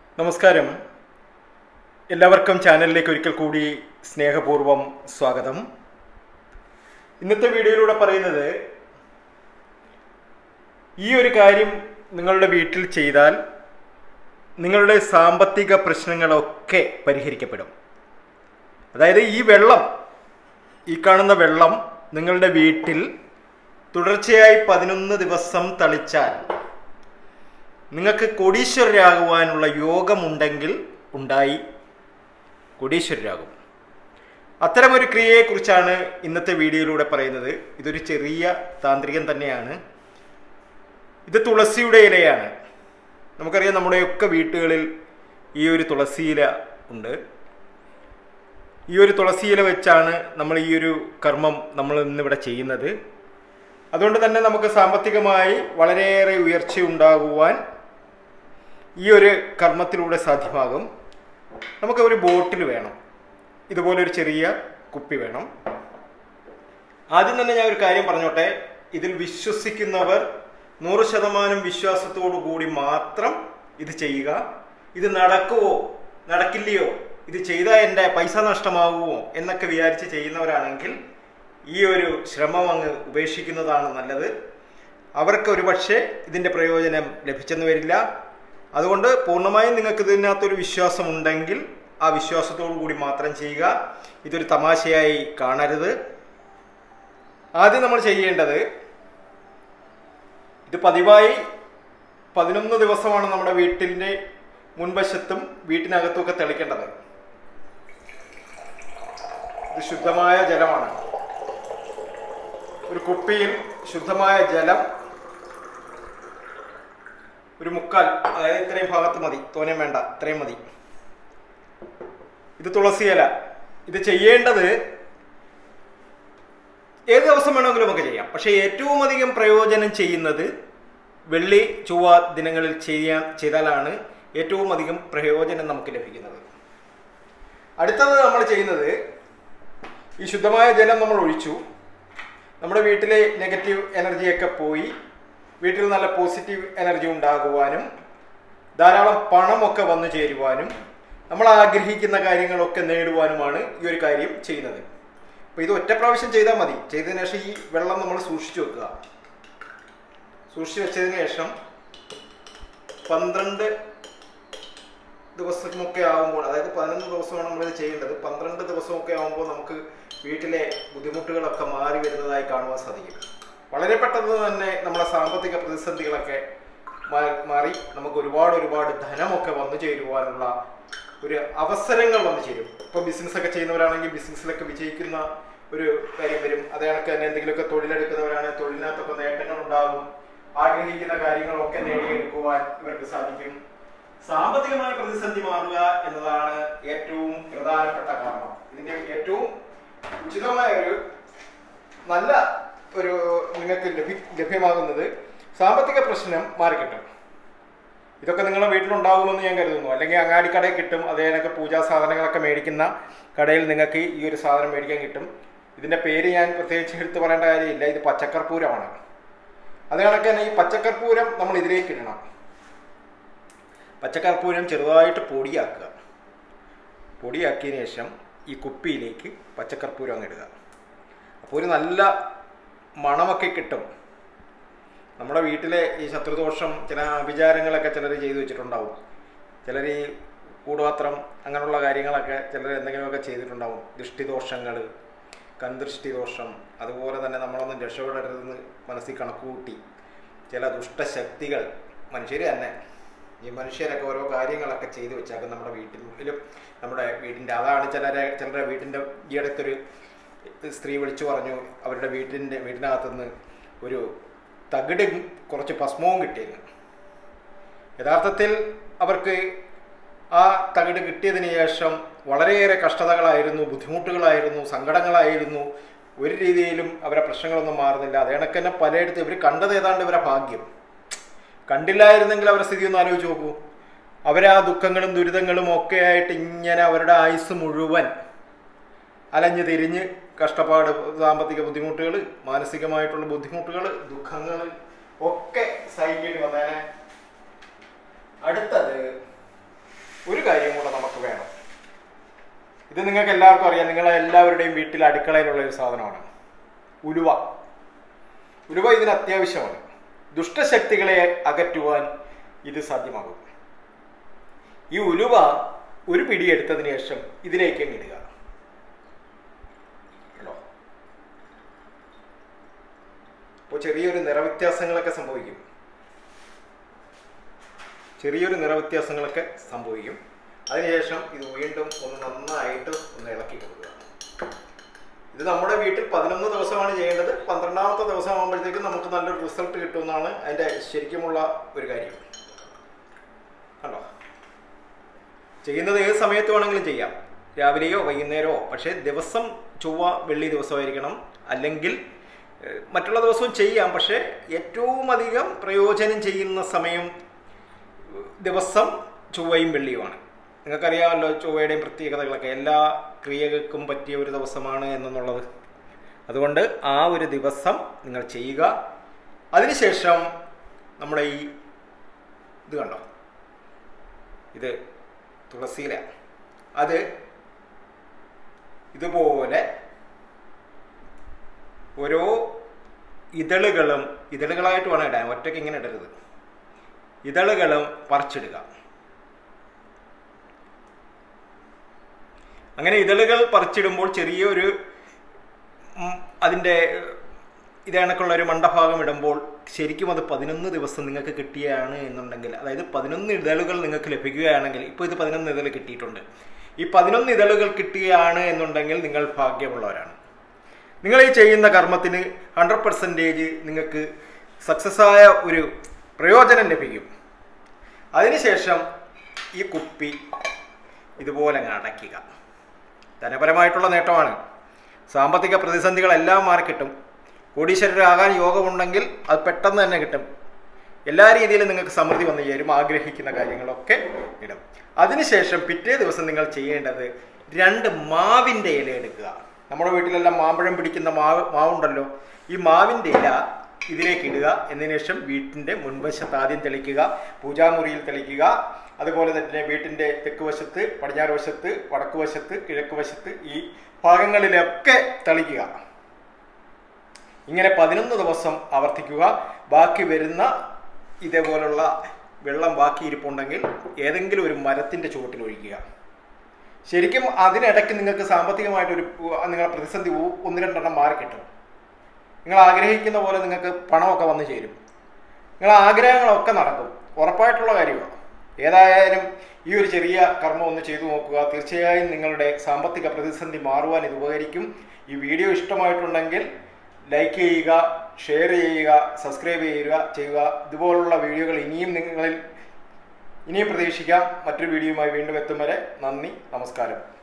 നമസ്കാരം എല്ലാവർക്കും ചാനലിലേക്ക് ഒരിക്കൽ കൂടി സ്നേഹപൂർവം സ്വാഗതം ഇന്നത്തെ വീഡിയോയിലൂടെ പറയുന്നത് ഈ ഒരു കാര്യം നിങ്ങളുടെ വീട്ടിൽ ചെയ്താൽ നിങ്ങളുടെ സാമ്പത്തിക പ്രശ്നങ്ങളൊക്കെ പരിഹരിക്കപ്പെടും അതായത് ഈ വെള്ളം ഈ കാണുന്ന വെള്ളം നിങ്ങളുടെ വീട്ടിൽ തുടർച്ചയായി പതിനൊന്ന് ദിവസം തളിച്ചാൽ നിങ്ങൾക്ക് കോടീശ്വരരാകുവാനുള്ള യോഗമുണ്ടെങ്കിൽ ഉണ്ടായി കോടീശ്വരരാകും അത്തരമൊരു ക്രിയയെക്കുറിച്ചാണ് ഇന്നത്തെ വീഡിയോയിലൂടെ പറയുന്നത് ഇതൊരു ചെറിയ താന്ത്രികം തന്നെയാണ് ഇത് തുളസിയുടെ ഇലയാണ് നമുക്കറിയാം നമ്മുടെയൊക്കെ വീട്ടുകളിൽ ഈ ഒരു തുളസിയില ഉണ്ട് ഈ ഒരു തുളസിയില വെച്ചാണ് നമ്മൾ ഈ ഒരു കർമ്മം നമ്മൾ ഇന്നിവിടെ ചെയ്യുന്നത് അതുകൊണ്ട് തന്നെ നമുക്ക് സാമ്പത്തികമായി വളരെയേറെ ഉയർച്ച ഉണ്ടാകുവാൻ ഈ ഒരു കർമ്മത്തിലൂടെ സാധ്യമാകും നമുക്ക് ഒരു ബോട്ടിൽ വേണം ഇതുപോലെ ഒരു ചെറിയ കുപ്പി വേണം ആദ്യം തന്നെ ഞാൻ ഒരു കാര്യം പറഞ്ഞോട്ടെ ഇതിൽ വിശ്വസിക്കുന്നവർ നൂറ് ശതമാനം വിശ്വാസത്തോടു കൂടി മാത്രം ഇത് ചെയ്യുക ഇത് നടക്കുവോ നടക്കില്ലയോ ഇത് ചെയ്താൽ എൻ്റെ പൈസ നഷ്ടമാകുമോ എന്നൊക്കെ വിചാരിച്ച് ചെയ്യുന്നവരാണെങ്കിൽ ഈ ഒരു ശ്രമം അങ്ങ് ഉപേക്ഷിക്കുന്നതാണ് നല്ലത് അവർക്ക് ഒരുപക്ഷെ ഇതിൻ്റെ പ്രയോജനം ലഭിച്ചെന്ന് വരില്ല അതുകൊണ്ട് പൂർണ്ണമായും നിങ്ങൾക്ക് ഇതിനകത്തൊരു വിശ്വാസം ഉണ്ടെങ്കിൽ ആ വിശ്വാസത്തോടു കൂടി മാത്രം ചെയ്യുക ഇതൊരു തമാശയായി കാണരുത് ആദ്യം നമ്മൾ ചെയ്യേണ്ടത് ഇത് പതിവായി പതിനൊന്ന് ദിവസമാണ് നമ്മുടെ വീട്ടിൻ്റെ മുൻവശത്തും വീട്ടിനകത്തുമൊക്കെ തെളിക്കേണ്ടത് ഇത് ശുദ്ധമായ ജലമാണ് ഒരു കുപ്പിയിൽ ശുദ്ധമായ ജലം ഒരു മുക്കാൽ അതായത് ഇത്രയും ഭാഗത്ത് മതി തോനെ വേണ്ട ഇത്രയും മതി ഇത് തുളസിയില ഇത് ചെയ്യേണ്ടത് ഏത് ദിവസം വേണമെങ്കിലും നമുക്ക് ചെയ്യാം പക്ഷേ ഏറ്റവും അധികം പ്രയോജനം ചെയ്യുന്നത് വെള്ളി ചൊവ്വ ദിനങ്ങളിൽ ചെയ്യാൻ ചെയ്താലാണ് ഏറ്റവും അധികം പ്രയോജനം നമുക്ക് ലഭിക്കുന്നത് അടുത്തത് നമ്മൾ ചെയ്യുന്നത് ഈ ശുദ്ധമായ ജലം നമ്മൾ ഒഴിച്ചു നമ്മുടെ വീട്ടിലെ നെഗറ്റീവ് എനർജിയൊക്കെ പോയി വീട്ടിൽ നല്ല പോസിറ്റീവ് എനർജി ഉണ്ടാകുവാനും ധാരാളം പണമൊക്കെ വന്നു ചേരുവാനും നമ്മൾ ആഗ്രഹിക്കുന്ന കാര്യങ്ങളൊക്കെ നേടുവാനുമാണ് ഈ ഒരു കാര്യം ചെയ്യുന്നത് അപ്പോൾ ഇത് ഒറ്റ പ്രാവശ്യം ചെയ്താൽ മതി ചെയ്തതിന് ശേഷം ഈ വെള്ളം നമ്മൾ സൂക്ഷിച്ചു വെക്കുക സൂക്ഷിച്ചു വെച്ചതിന് ശേഷം പന്ത്രണ്ട് ദിവസമൊക്കെ ആകുമ്പോൾ അതായത് പതിനൊന്ന് ദിവസമാണ് നമ്മളിത് ചെയ്യേണ്ടത് പന്ത്രണ്ട് ദിവസമൊക്കെ ആകുമ്പോൾ നമുക്ക് വീട്ടിലെ ബുദ്ധിമുട്ടുകളൊക്കെ മാറി വരുന്നതായി കാണുവാൻ സാധിക്കും വളരെ പെട്ടെന്ന് തന്നെ നമ്മളെ സാമ്പത്തിക പ്രതിസന്ധികളൊക്കെ മാറി നമുക്ക് ഒരുപാട് ഒരുപാട് ധനമൊക്കെ വന്നു ചേരുവാനുള്ള ഒരു അവസരങ്ങൾ വന്നു ചേരും ഇപ്പോൾ ബിസിനസ് ഒക്കെ ചെയ്യുന്നവരാണെങ്കിൽ ബിസിനസ്സിലൊക്കെ വിജയിക്കുന്ന ഒരു കാര്യം വരും അതേ കണക്ക് തന്നെ എന്തെങ്കിലുമൊക്കെ തൊഴിലെടുക്കുന്നവരാണെങ്കിൽ തൊഴിലിനകത്തൊക്കെ നേട്ടങ്ങൾ ഉണ്ടാകും ആഗ്രഹിക്കുന്ന കാര്യങ്ങളൊക്കെ നേടിയെടുക്കുവാൻ ഇവർക്ക് സാധിക്കും സാമ്പത്തികമായ പ്രതിസന്ധി മാറുക എന്നതാണ് ഏറ്റവും പ്രധാനപ്പെട്ട കാരണം ഇതിന്റെ ഏറ്റവും ഉചിതമായ ഒരു നല്ല ഒരു നിങ്ങൾക്ക് ലഭി ലഭ്യമാകുന്നത് സാമ്പത്തിക പ്രശ്നം മാറിക്കിട്ടും ഇതൊക്കെ നിങ്ങളുടെ വീട്ടിലുണ്ടാകുമെന്ന് ഞാൻ കരുതുന്നു അല്ലെങ്കിൽ അങ്ങാടിക്കടയിൽ കിട്ടും അതേനൊക്കെ പൂജാ സാധനങ്ങളൊക്കെ മേടിക്കുന്ന കടയിൽ നിങ്ങൾക്ക് ഈ ഒരു സാധനം മേടിക്കാൻ കിട്ടും ഇതിൻ്റെ പേര് ഞാൻ പ്രത്യേകിച്ച് എടുത്ത് പറയേണ്ട കാര്യമില്ല ഇത് പച്ചക്കർപ്പൂരമാണ് അത് കണക്ക് തന്നെ ഈ പച്ചക്കർപ്പൂരം നമ്മൾ ഇതിലേക്ക് ഇടണം പച്ചക്കർപ്പൂരം ചെറുതായിട്ട് പൊടിയാക്കുക പൊടിയാക്കിയതിന് ശേഷം ഈ കുപ്പിയിലേക്ക് പച്ചക്കർപ്പൂരം അങ്ങ് ഇടുക അപ്പോൾ ഒരു നല്ല മണമൊക്കെ കിട്ടും നമ്മുടെ വീട്ടിലെ ഈ ശത്രുദോഷം ചില വിചാരങ്ങളൊക്കെ ചിലർ ചെയ്തു വെച്ചിട്ടുണ്ടാവും ചിലർ ഈ കൂടുപാത്രം അങ്ങനെയുള്ള കാര്യങ്ങളൊക്കെ ചിലർ എന്തെങ്കിലുമൊക്കെ ചെയ്തിട്ടുണ്ടാവും ദൃഷ്ടിദോഷങ്ങൾ കൺദൃഷ്ടിദോഷം അതുപോലെ തന്നെ നമ്മളൊന്നും രക്ഷപ്പെടരുതെന്ന് മനസ്സിൽ കണക്കുകൂട്ടി ചില ദുഷ്ടശക്തികൾ മനുഷ്യർ തന്നെ ഈ മനുഷ്യരൊക്കെ ഓരോ കാര്യങ്ങളൊക്കെ ചെയ്തു വെച്ചാൽ നമ്മുടെ വീട്ടിലും നമ്മുടെ വീടിൻ്റെ അതാണ് ചിലരെ ചിലരുടെ വീട്ടിൻ്റെ ഈ അടുത്തൊരു സ്ത്രീ വിളിച്ചു പറഞ്ഞു അവരുടെ വീട്ടിൻ്റെ വീടിനകത്തുനിന്ന് ഒരു തകിടും കുറച്ച് ഭസ്മവും കിട്ടിയെന്ന് യഥാർത്ഥത്തിൽ അവർക്ക് ആ തകിട് കിട്ടിയതിന് ശേഷം വളരെയേറെ കഷ്ടതകളായിരുന്നു ബുദ്ധിമുട്ടുകളായിരുന്നു സങ്കടങ്ങളായിരുന്നു ഒരു രീതിയിലും അവരെ പ്രശ്നങ്ങളൊന്നും മാറുന്നില്ല അതേ കണക്ക് തന്നെ പലയിടത്തും ഇവർ കണ്ടത് ഏതാണ്ട് ഇവരെ ഭാഗ്യം കണ്ടില്ലായിരുന്നെങ്കിൽ അവരുടെ സ്ഥിതി ഒന്ന് ആലോചിച്ച് നോക്കൂ അവരെ ആ ദുഃഖങ്ങളും ദുരിതങ്ങളും ഒക്കെ ആയിട്ട് ഇങ്ങനെ അവരുടെ ആയുസ് മുഴുവൻ അലഞ്ഞു തിരിഞ്ഞ് കഷ്ടപ്പാട് സാമ്പത്തിക ബുദ്ധിമുട്ടുകൾ മാനസികമായിട്ടുള്ള ബുദ്ധിമുട്ടുകൾ ദുഃഖങ്ങൾ ഒക്കെ സഹിക്കേണ്ടി വന്നേനെ അടുത്തത് ഒരു കാര്യം കൂടെ നമുക്ക് വേണം ഇത് നിങ്ങൾക്ക് എല്ലാവർക്കും അറിയാം നിങ്ങളെ എല്ലാവരുടെയും വീട്ടിൽ അടുക്കളയിലുള്ള ഒരു സാധനമാണ് ഉലുവ ഉലുവ ഇതിന് അത്യാവശ്യമാണ് ദുഷ്ടശക്തികളെ അകറ്റുവാൻ ഇത് സാധ്യമാകും ഈ ഉലുവ ഒരു പിടി എടുത്തതിന് ശേഷം ഇതിലേക്ക് അങ്ങ് ഇടുക കണ്ടോ അപ്പോൾ ചെറിയൊരു നിറവ്യത്യാസങ്ങളൊക്കെ സംഭവിക്കും ചെറിയൊരു നിറവ്യത്യാസങ്ങളൊക്കെ സംഭവിക്കും അതിനുശേഷം ഇത് വീണ്ടും ഒന്ന് നന്നായിട്ട് ഒന്ന് ഇളക്കി കൊടുക്കുക ഇത് നമ്മുടെ വീട്ടിൽ പതിനൊന്ന് ദിവസമാണ് ചെയ്യേണ്ടത് പന്ത്രണ്ടാമത്തെ ദിവസം ആകുമ്പോഴത്തേക്കും നമുക്ക് നല്ലൊരു റിസൾട്ട് കിട്ടുമെന്നാണ് അതിൻ്റെ ശരിക്കുമുള്ള ഒരു കാര്യം കണ്ടോ ചെയ്യുന്നത് ഏത് സമയത്ത് വേണമെങ്കിലും ചെയ്യാം രാവിലെയോ വൈകുന്നേരമോ പക്ഷേ ദിവസം ചൊവ്വ വെള്ളി ദിവസമായിരിക്കണം അല്ലെങ്കിൽ ഏഹ്, മറ്റുള്ള ദിവസവും ചെയ്യാം പക്ഷേ ഏറ്റവും അധികം പ്രയോജനം ചെയ്യുന്ന സമയം ഏഹ്, ദിവസം ചൊവ്വയും വെള്ളിയുമാണ് നിങ്ങൾക്കറിയാമല്ലോ ചൊവ്വയുടെയും പ്രത്യേകതകളൊക്കെ എല്ലാ ക്രിയകൾക്കും പറ്റിയ ഒരു ദിവസമാണ് എന്നുള്ളത് അതുകൊണ്ട് ആ ഒരു ദിവസം നിങ്ങൾ ചെയ്യുക അതിനുശേഷം നമ്മുടെ ഈ ഇത് കണ്ടോ ഇത് തുളസിയില അത് ഇതുപോലെ ഓരോ ഇതളുകളും ഇതളുകളായിട്ട് വേണം ഇടാൻ ഒറ്റയ്ക്ക് ഇങ്ങനെ ഇടരുത് ഇതളുകളും പറിച്ചിടുക അങ്ങനെ ഇതളുകൾ പറിച്ചിടുമ്പോൾ ചെറിയൊരു ഉം, അതിൻ്റെ ഇതേണക്കുള്ള ഒരു മണ്ടഭാഗം ഇടുമ്പോൾ ശരിക്കും അത് പതിനൊന്ന് ദിവസം നിങ്ങൾക്ക് കിട്ടിയാണ് എന്നുണ്ടെങ്കിൽ അതായത് പതിനൊന്ന് ഇതളുകൾ നിങ്ങൾക്ക് ലഭിക്കുകയാണെങ്കിൽ ഇപ്പോൾ ഇത് പതിനൊന്ന് ഇതൾ കിട്ടിയിട്ടുണ്ട് ഈ പതിനൊന്ന് ഇതളുകൾ കിട്ടുകയാണ് എന്നുണ്ടെങ്കിൽ നിങ്ങൾ ഭാഗ്യമുള്ളവരാണ് നിങ്ങൾ ഈ ചെയ്യുന്ന കർമ്മത്തിന് ഹൺഡ്രഡ് പെർസെൻറ്റേജ് നിങ്ങൾക്ക് സക്സസ് ആയ ഒരു പ്രയോജനം ലഭിക്കും അതിനുശേഷം ഈ കുപ്പി ഇതുപോലെ അങ്ങ് അടയ്ക്കുക ധനപരമായിട്ടുള്ള നേട്ടമാണ് സാമ്പത്തിക പ്രതിസന്ധികളെല്ലാം മാറിക്കിട്ടും കോടീശ്വരരാകാൻ യോഗമുണ്ടെങ്കിൽ അത് പെട്ടെന്ന് തന്നെ കിട്ടും എല്ലാ രീതിയിലും നിങ്ങൾക്ക് സമൃദ്ധി വന്നു ചേരും ആഗ്രഹിക്കുന്ന കാര്യങ്ങളൊക്കെ ഇടും അതിനുശേഷം പിറ്റേ ദിവസം നിങ്ങൾ ചെയ്യേണ്ടത് രണ്ട് മാവിൻ്റെ ഇല എടുക്കുക നമ്മുടെ വീട്ടിലെല്ലാം മാമ്പഴം പിടിക്കുന്ന മാവ് മാവുണ്ടല്ലോ ഈ മാവിൻ്റെ ഇല ഇതിലേക്ക് ഇടുക എന്നതിന് ശേഷം വീട്ടിൻ്റെ മുൻവശത്ത് ആദ്യം തെളിക്കുക പൂജാമുറിയിൽ തെളിക്കുക അതുപോലെ തന്നെ വീട്ടിൻ്റെ തെക്ക് വശത്ത് പടിഞ്ഞാറ് വശത്ത് വടക്ക് വശത്ത് കിഴക്ക് വശത്ത് ഈ ഭാഗങ്ങളിലൊക്കെ തളിക്കുക ഇങ്ങനെ പതിനൊന്ന് ദിവസം ആവർത്തിക്കുക ബാക്കി വരുന്ന ഇതേപോലുള്ള വെള്ളം ബാക്കി ഇരിപ്പുണ്ടെങ്കിൽ ഏതെങ്കിലും ഒരു മരത്തിൻ്റെ ചുവട്ടിൽ ഒഴിക്കുക ശരിക്കും അതിനിടയ്ക്ക് നിങ്ങൾക്ക് സാമ്പത്തികമായിട്ടൊരു നിങ്ങളുടെ പ്രതിസന്ധി ഒ- ഒന്ന് രണ്ടെണ്ണം മാറി കിട്ടും നിങ്ങൾ ആഗ്രഹിക്കുന്ന പോലെ നിങ്ങൾക്ക് പണമൊക്കെ വന്നു ചേരും നിങ്ങളുടെ ആഗ്രഹങ്ങളൊക്കെ നടക്കും ഉറപ്പായിട്ടുള്ള കാര്യമാണ് ഏതായാലും ഈ ഒരു ചെറിയ കർമ്മം ഒന്ന് ചെയ്തു നോക്കുക തീർച്ചയായും നിങ്ങളുടെ സാമ്പത്തിക പ്രതിസന്ധി മാറുവാൻ ഇത് ഉപകരിക്കും ഈ വീഡിയോ ഇഷ്ടമായിട്ടുണ്ടെങ്കിൽ ലൈക്ക് ചെയ്യുക ഷെയർ ചെയ്യുക സബ്സ്ക്രൈബ് ചെയ്യുക ചെയ്യുക ഇതുപോലുള്ള വീഡിയോകൾ ഇനിയും നിങ്ങളിൽ ഇനിയും പ്രതീക്ഷിക്കാം മറ്റൊരു വീഡിയോയുമായി വീണ്ടും എത്തും വരെ നന്ദി നമസ്കാരം